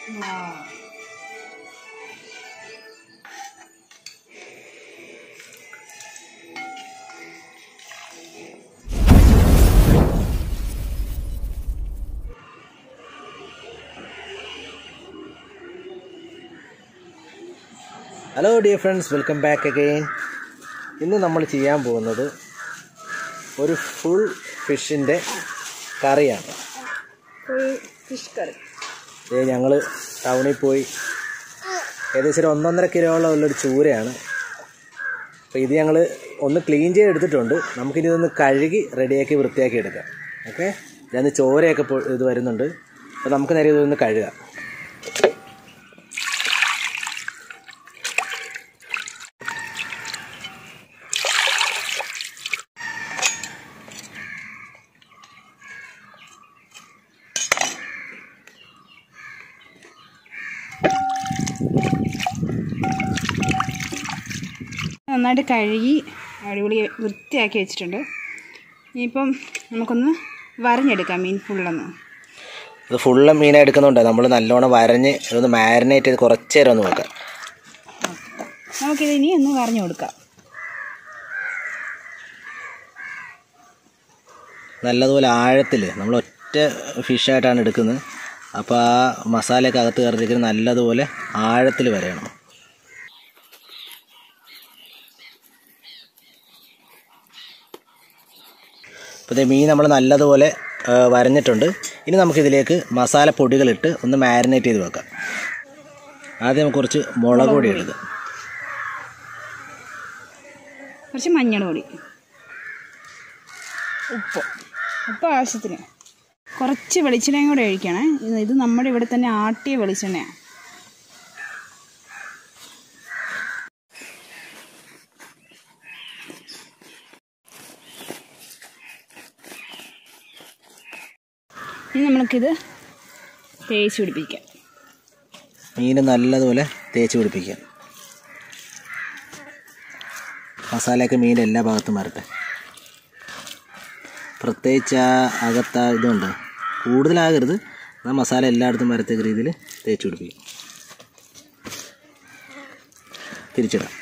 Hello dear friends welcome back again ഇന്ന് നമ്മൾ ചെയ്യാൻ പോകുന്നത് ഒരു ഫുൾ ഫിഷിൻ്റെ കറിയാണ് ഫുൾ ഫിഷ് കറി ഇത് ഞങ്ങൾ ടൗണിൽ പോയി ഏകദേശം ഒരു ഒന്നൊന്നര കിലോളം ഉള്ളൊരു ചൂരയാണ് അപ്പോൾ ഇത് ഞങ്ങൾ ഒന്ന് ക്ലീൻ ചെയ്ത് എടുത്തിട്ടുണ്ട് നമുക്കിനി ഇതൊന്ന് കഴുകി റെഡിയാക്കി വൃത്തിയാക്കി എടുക്കാം ഓക്കെ ഇതിനകത്ത് ചോരയൊക്കെ പൊ- ഇത് വരുന്നുണ്ട് അപ്പോൾ നമുക്ക് നേരെ ഇതൊന്ന് കഴുകാം നന്നായിട്ട് കഴുകി അടിപൊളി വൃത്തിയാക്കി വെച്ചിട്ടുണ്ട് ഇനിയിപ്പം നമുക്കൊന്ന് വരഞ്ഞെടുക്കാം മീൻ ഫുള്ളൊന്ന് ഇത് ഫുള്ള് മീനെ എടുക്കുന്നുണ്ട് നമ്മൾ നല്ലോണം വരഞ്ഞ് ഇതൊന്ന് മാരിനേറ്റ് ചെയ്ത് കുറച്ച് നേരം ഒന്ന് വെക്കാം നമുക്കിത് ഇനി ഒന്ന് വരഞ്ഞു കൊടുക്കാം നല്ലതുപോലെ ആഴത്തിൽ നമ്മൾ ഒറ്റ ഫിഷായിട്ടാണ് എടുക്കുന്നത് അപ്പോൾ ആ മസാലയൊക്കെ അകത്ത് കയറിയിരിക്കുന്നത് നല്ലതുപോലെ ആഴത്തിൽ വരയണം അപ്പോൾ ഇതേ മീൻ നമ്മൾ നല്ലതുപോലെ ആ, വരഞ്ഞിട്ടുണ്ട് ഇനി നമുക്കിതിലേക്ക് മസാലപ്പൊടികളിട്ട് ഒന്ന് മാരിനേറ്റ് ചെയ്ത് വെക്കാം ആദ്യം നമുക്ക് കുറച്ച് മുളക് പൊടി എടുക്കാം കുറച്ച് മഞ്ഞൾ പൊടി ഉപ്പ് ഉപ്പ് ആവശ്യത്തിന് കുറച്ച് വെളിച്ചെണ്ണയും കൂടെ ഒഴിക്കണേ ഇത് ഇത് നമ്മുടെ ഇവിടെ തന്നെ ആട്ടിയ വെളിച്ചെണ്ണയാണ് ഇനി നമ്മൾക്കിത് തേച്ച് പിടിപ്പിക്കാം മീൻ നല്ലതുപോലെ തേച്ച് പിടിപ്പിക്കുക മസാലയൊക്കെ മീൻ്റെ എല്ലാ ഭാഗത്തും വരട്ടെ പ്രത്യേകിച്ച് ആ അകത്ത ഇതുണ്ട് കൂടുതലാകരുത് ആ മസാല എല്ലായിടത്തും വരത്തക്ക രീതിയിൽ തേച്ച് പിടിപ്പിക്കും തിരിച്ചിടാം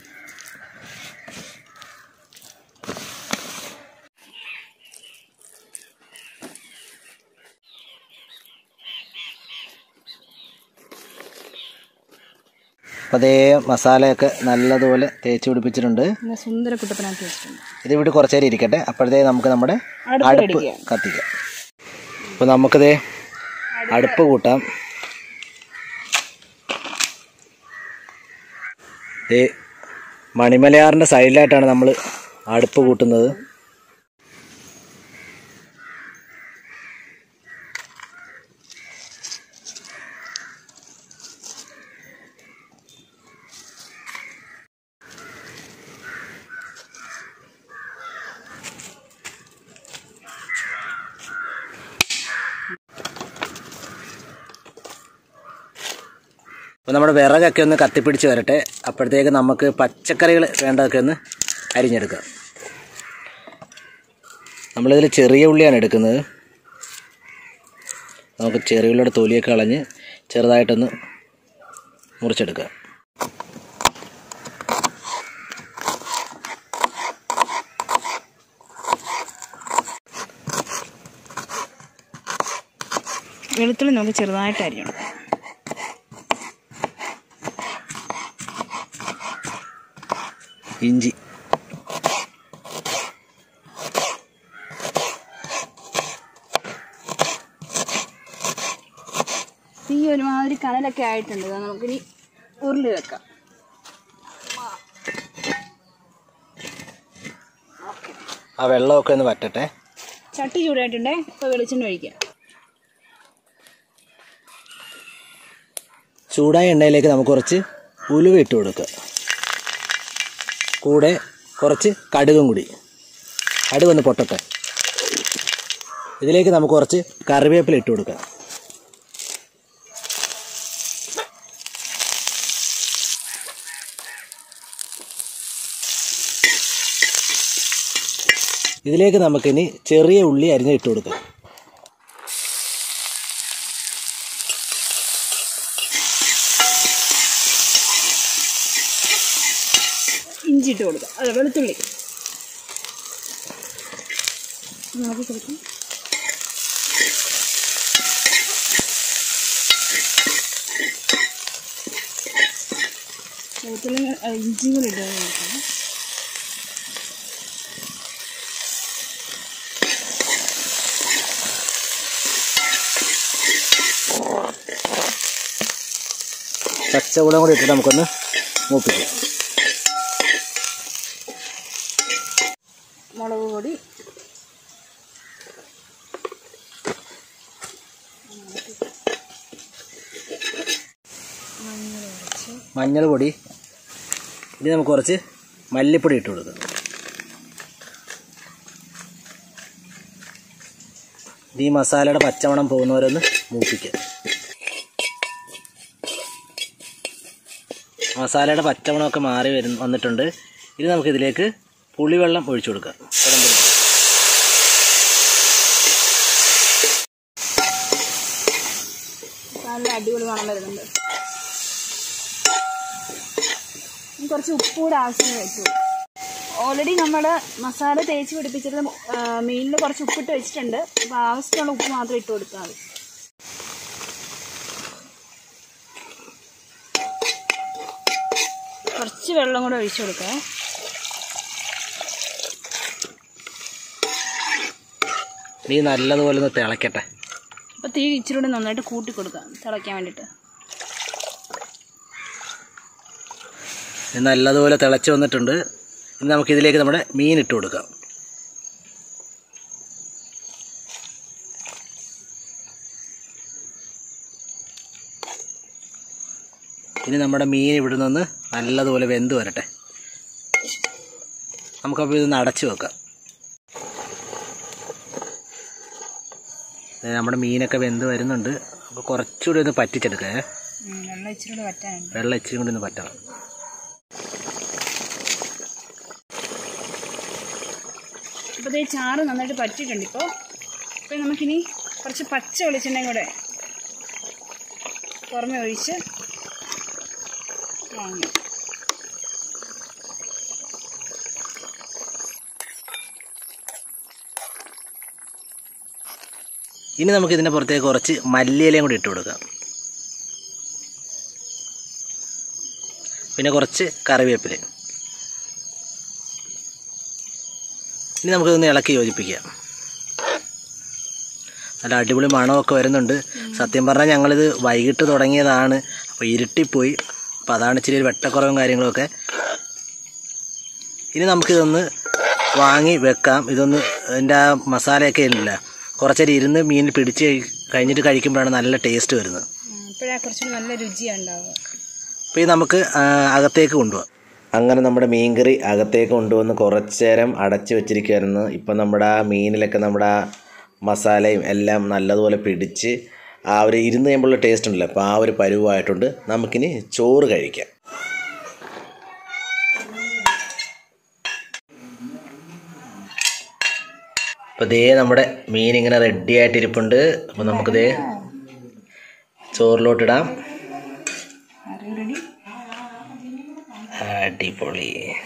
അപ്പോൾ അതേ മസാലയൊക്കെ നല്ലതുപോലെ തേച്ച് പിടിപ്പിച്ചിട്ടുണ്ട് നല്ല സുന്ദര കുട്ടപ്പനാക്കി വെച്ചിട്ടുണ്ട് ഇത് ഇവിടെ കുറച്ച് നേരം ഇരിക്കട്ടെ അപ്പോഴത്തേ നമുക്ക് നമ്മുടെ അടുപ്പ് അടുപ്പ് കത്തിക്കാം. കത്തിക്കാം അപ്പോൾ നമുക്കിത് അടുപ്പ് കൂട്ടാം ഈ മണിമലയാറിൻ്റെ സൈഡിലായിട്ടാണ് നമ്മൾ അടുപ്പ് കൂട്ടുന്നത് അപ്പോൾ നമ്മുടെ വിറകൊക്കെ ഒന്ന് കത്തിപ്പിടിച്ച് വരട്ടെ അപ്പോഴത്തേക്ക് നമുക്ക് പച്ചക്കറികൾ വേണ്ടതൊക്കെ ഒന്ന് അരിഞ്ഞെടുക്കാം നമ്മളിതിൽ ചെറിയ ഉള്ളിയാണ് എടുക്കുന്നത് നമുക്ക് ചെറിയ ഉള്ളിയുടെ തൊലിയൊക്കെ കളഞ്ഞ് ചെറുതായിട്ടൊന്ന് മുറിച്ചെടുക്കുക വെളുത്തുള്ളി നമുക്ക് ചെറുതായിട്ട് അരിയണം ഇഞ്ചി തീ ഒരുമാതിരി കനലൊക്കെ ആയിട്ടുണ്ട് ഇത് നമുക്കിനി ഉരുളി വെക്കാം ഓക്കെ ആ വെള്ളമൊക്കെ ഒന്ന് വറ്റട്ടെ ചട്ടി ചൂടായിട്ടുണ്ടേ ഇപ്പോൾ വെളിച്ചെണ്ണ ഒഴിക്കാം ചൂടായ എണ്ണയിലേക്ക് നമുക്ക് കുറച്ച് ഉലുവ ഇട്ട് കൊടുക്കുക കൂടെ കുറച്ച് കടുകും കൂടി കടുക് ഒന്ന് പൊട്ടട്ടെ ഇതിലേക്ക് നമുക്ക് കുറച്ച് കറിവേപ്പില ഇട്ട് കൊടുക്കാം ഇതിലേക്ക് നമുക്കിനി ചെറിയ ഉള്ളി അരിഞ്ഞ് ഇട്ട് കൊടുക്കാം ഇഞ്ചി ഇട്ട് കൊടുക്കാം അതെ വെളുത്തുള്ളി നോക്കി കൊടുക്കാം വെളുത്തുള്ളി ആ, ഇഞ്ചിയും കൂടി ഇട്ട് കൊടുക്കാം പച്ചമുളകും കൂടി ഇട്ടിട്ട് നമുക്കൊന്ന് മൂപ്പിക്കാം മുളക് പൊടി മഞ്ഞൾ പൊടി ഇനി നമുക്ക് കുറച്ച് മല്ലിപ്പൊടി ഇട്ട് കൊടുക്കാം ഇത് ഈ മസാലയുടെ പച്ചമണം പോകുന്നവരൊന്ന് മൂപ്പിക്കുക മസാലയുടെ പച്ചമണമൊക്കെ മാറി വരും വന്നിട്ടുണ്ട് ഇനി നമുക്കിതിലേക്ക് പുളിവെള്ളം ഒഴിച്ചു കൊടുക്കാം കുടംപുളി. നല്ല അടിപൊളി മണം വരുന്നുണ്ട് ഇനി കുറച്ച് ഉപ്പ് കൂടെ ആവശ്യത്തിന് വെച്ചു ഓൾറെഡി നമ്മൾ മസാല തേച്ച് പിടിപ്പിച്ചിട്ട് മീനിൽ കുറച്ച് ഉപ്പിട്ട് വെച്ചിട്ടുണ്ട് അപ്പോൾ ആവശ്യമുള്ള ഉപ്പ് മാത്രം ഇട്ട് കൊടുത്താൽ മതി കുറച്ച് വെള്ളം കൂടെ ഒഴിച്ചു കൊടുക്കാം ഇനി നല്ലതുപോലെ ഒന്ന് തിളയ്ക്കട്ടെ അപ്പോൾ തീ ഇച്ചിരി കൂടെ നന്നായിട്ട് കൂട്ടി കൊടുക്കാം തിളയ്ക്കാൻ വേണ്ടിയിട്ട് ഇത് നല്ലതുപോലെ തിളച്ച് വന്നിട്ടുണ്ട് ഇനി നമുക്കിതിലേക്ക് നമ്മുടെ മീൻ ഇട്ട് കൊടുക്കാം ഇനി നമ്മുടെ മീൻ ഇവിടെ നിന്ന് നല്ലതുപോലെ വെന്ത് വരട്ടെ നമുക്കപ്പോൾ ഇതൊന്ന് അടച്ചു വെക്കാം ദേ നമ്മുടെ മീനൊക്കെ വെന്ത് വരുന്നുണ്ട് അപ്പോൾ കുറച്ചുകൂടി ഒന്ന് പറ്റിച്ചെടുക്കേ വെള്ളം ഇച്ചിരി കൂടെ വറ്റാനുണ്ട് വെള്ളം ഇച്ചിരി കൂടി ഒന്ന് പറ്റണം ഇപ്പോൾ ഈ ചാറ് നന്നായിട്ട് പറ്റിയിട്ടുണ്ട് ഇപ്പോൾ അപ്പോൾ നമുക്കിനി കുറച്ച് പച്ച വെളിച്ചെണ്ണയും കൂടെ പുറമെ ഒഴിച്ച് വാങ്ങി ഇനി നമുക്ക് ഇതിൻ്റെ പുറത്തേക്ക് കുറച്ച് മല്ലിയിലയും കൂടി ഇട്ട് കൊടുക്കാം പിന്നെ കുറച്ച് കറിവേപ്പില ഇനി നമുക്കിതൊന്ന് ഇളക്കി യോജിപ്പിക്കാം നല്ല അടിപൊളി മണമൊക്കെ വരുന്നുണ്ട് സത്യം പറഞ്ഞാൽ ഞങ്ങളിത് വൈകിട്ട് തുടങ്ങിയതാണ് അപ്പോൾ ഇരുട്ടിപ്പോയി അപ്പോൾ അതാണ് ഇച്ചിരി ഒരു വെട്ടക്കുറവും കാര്യങ്ങളൊക്കെ ഇനി നമുക്കിതൊന്ന് വാങ്ങി വെക്കാം ഇതൊന്ന് ഇതിൻ്റെ ആ മസാലയൊക്കെ ഇല്ല കുറച്ചേരം ഇരുന്ന് മീനിൽ പിടിച്ച് കഴി- കഴിഞ്ഞിട്ട് കഴിക്കുമ്പോഴാണ് നല്ല ടേസ്റ്റ് വരുന്നത് അപ്പോഴാ കുറച്ചുകൂടി നല്ല രുചിയാണ് ഉണ്ടാവുക അപ്പോൾ ഇത് നമുക്ക് ആ, അകത്തേക്ക് കൊണ്ടുപോകാം അങ്ങനെ നമ്മുടെ മീൻകറി അകത്തേക്ക് കൊണ്ടുവന്ന് കുറച്ച് നേരം അടച്ചു വെച്ചിരിക്കുമായിരുന്നു ഇപ്പം നമ്മുടെ ആ മീനിലൊക്കെ നമ്മുടെ ആ മസാലയും എല്ലാം നല്ലതുപോലെ പിടിച്ച് ആ ഒരു ഇരുന്ന് കഴിയുമ്പോഴുള്ള ടേസ്റ്റ് ഉണ്ടല്ലോ അപ്പോൾ ആ ഒരു പരുവായിട്ടുണ്ട് നമുക്കിനി ചോറ് കഴിക്കാം അപ്പോൾ ദേ നമ്മുടെ മീൻ ഇങ്ങനെ റെഡി ആയിട്ടിരിപ്പുണ്ട് അപ്പോൾ നമുക്കിത് ചോറിലോട്ടിടാം റെഡി അടിപൊളി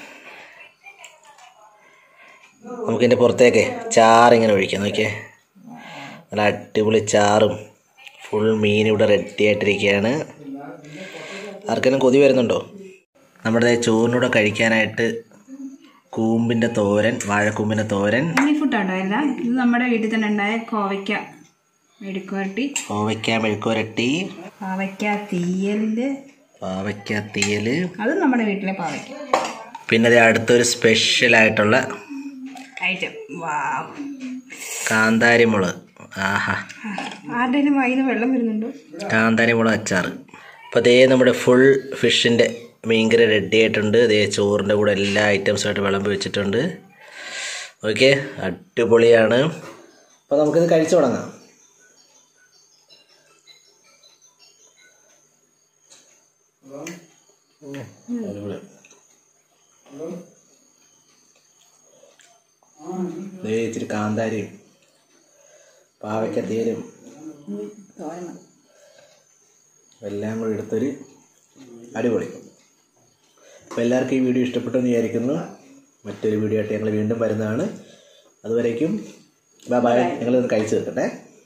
നമുക്കിതിൻ്റെ പുറത്തേക്ക് ചാറിങ്ങനെ ഒഴിക്കാം നോക്കിയേ നല്ല അടിപൊളി ചാറും ഫുൾ മീൻ ഇവിടെ റെഡി ആയിട്ടിരിക്കുകയാണ് ആർക്കെങ്കിലും കൊതി വരുന്നുണ്ടോ നമ്മുടെ ചോറിനൂടെ കഴിക്കാനായിട്ട് കൂമ്പിൻ്റെ തോരൻ വാഴക്കൂമ്പിൻ്റെ തോരൻ ഇനി ഫുഡാണ്ടോ എല്ലാം ഇത് നമ്മുടെ വീട്ടിൽ തന്നെ ഉണ്ടായ കോവയ്ക്ക മെഴുക്കുവരട്ടി കോവയ്ക്ക മെഴുക്കുരട്ടി പാവയ്ക്ക തീയലിൻ്റെ പാവയ്ക്ക തീയൽ അത് നമ്മുടെ വീട്ടിലെ പാവയ്ക്ക പിന്നെ ദേ അടുത്തൊരു സ്പെഷ്യലായിട്ടുള്ള ഐറ്റം വാവ് കാന്താരി മുളക് ആഹാ ആരുടെയും വായിന്ന് വെള്ളം വരുന്നുണ്ടോ കാന്താരി മുളക് അച്ചാറ് അപ്പോൾ അതേ നമ്മുടെ ഫുൾ ഫിഷിൻ്റെ മീൻകറി റെഡി ആയിട്ടുണ്ട് അതേ ചോറിൻ്റെ കൂടെ എല്ലാ ഐറ്റംസുമായിട്ട് വിളമ്പി വെച്ചിട്ടുണ്ട് ഓക്കെ അടിപൊളിയാണ് അപ്പോൾ നമുക്കിത് കഴിച്ചു തുടങ്ങാം അടിപൊളി. ദേ ഇച്ചിരി കാന്താരിയും പാവയ്ക്ക തേരും എല്ലാം കൂടി എടുത്തൊരു അടിപൊളി അപ്പോൾ എല്ലാവർക്കും ഈ വീഡിയോ ഇഷ്ടപ്പെട്ടു എന്ന് വിചാരിക്കുന്നു മറ്റൊരു വീഡിയോ ആയിട്ട് ഞങ്ങൾ വീണ്ടും വരുന്നതാണ് അതുവരേക്കും ബൈ ബൈ ഞങ്ങളിതൊന്ന് കഴിച്ചു തീർക്കട്ടെ